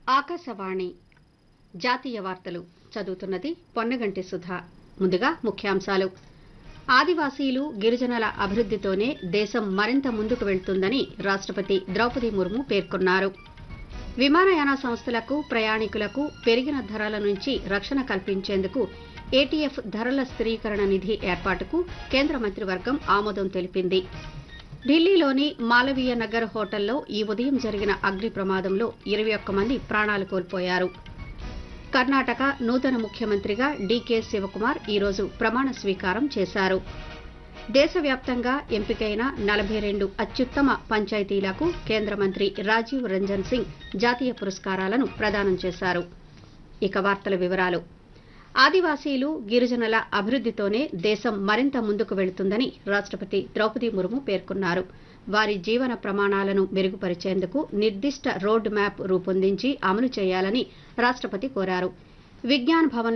ఆకాశవాణి జాతీయ వార్తలు చదువుతున్నది పొన్నగంటి సుధా ముందుగా ముఖ్యాంశాలు ఆదివాసీలు గిరిజనుల అభివృద్దితోనే దేశం మరింత ముందుకు వెళ్తుందని రాష్టపతి ద్రౌపది ముర్ము పేర్కొన్నారు విమానయాన సంస్థలకు ప్రయాణికులకు పెరిగిన ధరల నుంచి రక్షణ కల్పించేందుకు ఏటీఎఫ్ ధరల స్థిరీకరణ నిధి ఏర్పాటుకు కేంద్ర మంత్రివర్గం ఆమోదం తెలిపింది ఢిల్లీలోని మాలవీయ నగర్ హోటల్లో ఈ ఉదయం జరిగిన అగ్ని ప్రమాదంలో ఇరవై ఒక్క మంది ప్రాణాలు కోల్పోయారు కర్ణాటక నూతన ముఖ్యమంత్రిగా డీకే శివకుమార్ ఈరోజు ప్రమాణ స్వీకారం చేశారు దేశవ్యాప్తంగా ఎంపికైన నలభై రెండు అత్యుత్తమ పంచాయతీలకు కేంద్ర మంత్రి రాజీవ్ రంజన్ సింగ్ జాతీయ పురస్కారాలను ప్రదానం చేశారు ఇక వార్తల వివరాలు ఆదివాసీలు గిరిజనుల అభివృద్దితోనే దేశం మరింత ముందుకు వెళుతుందని రాష్టపతి ద్రౌపది ముర్ము పేర్కొన్నారు వారి జీవన ప్రమాణాలను మెరుగుపరిచేందుకు నిర్దిష్ట రోడ్ మ్యాప్ రూపొందించి అమలు చేయాలని రాష్టపతి కోరారు విజ్ఞాన్ భవన్